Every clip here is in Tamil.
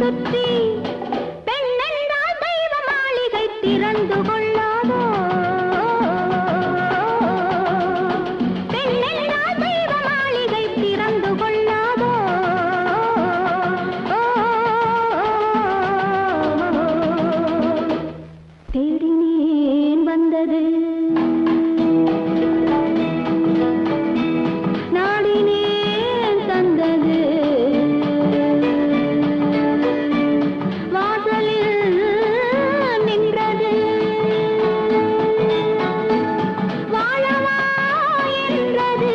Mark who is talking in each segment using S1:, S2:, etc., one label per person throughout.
S1: சுற்றி பெண்ணென்றால் தெய்வ மாளிகை திறந்து கொள்ளாதோ பெண்ணென்றால் தெய்வ மாளிகை திறந்து கொள்ளாதோ தேடினேன் வந்தது நாடினேன் தந்தது வாசலில் நின்றது வாழவா என்றது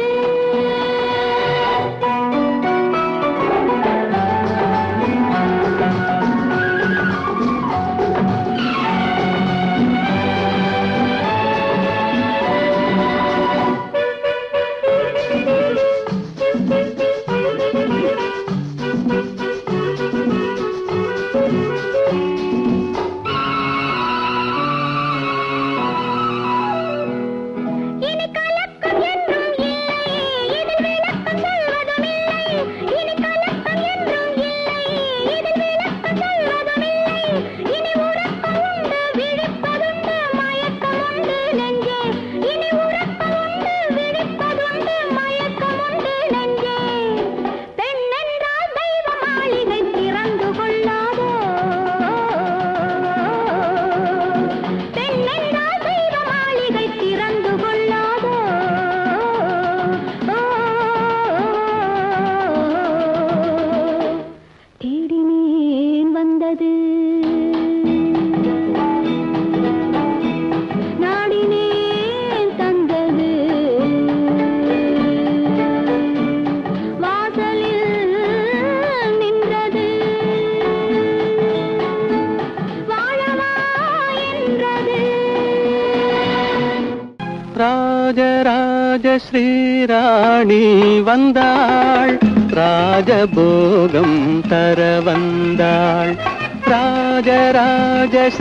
S1: இனி கலக்கம் என்றும் இல்லை இதில் விளக்கம் சொல்வதும் இல்லை இனி கலக்கம் என்றும் இல்லை இதில் விளக்கம் சொல்வதும் இல்லை இனி உறக்கம் உண்டு விழிப்பதுண்டு மயக்கம் உண்டு நெஞ்சே இனி உறக்கம் உண்டு விழிப்பதுண்டு மயக்கம் உண்டு நெஞ்சே பெண்ணென்றால் தெய்வ மாளிகை திறந்து கொள்ளாதோ பெண்ணென்றால் தெய்வ மாளிகை திறந்து கொள்ளாதோ தேடினேன் வந்தது நாடினேன் தந்தது வாசலில் நின்றது வாழவா என்றது
S2: ராஜராஜ ஸ்ரீராணி வந்தாள் ராஜபோகம் தர வந்தாள் ராஜராஜ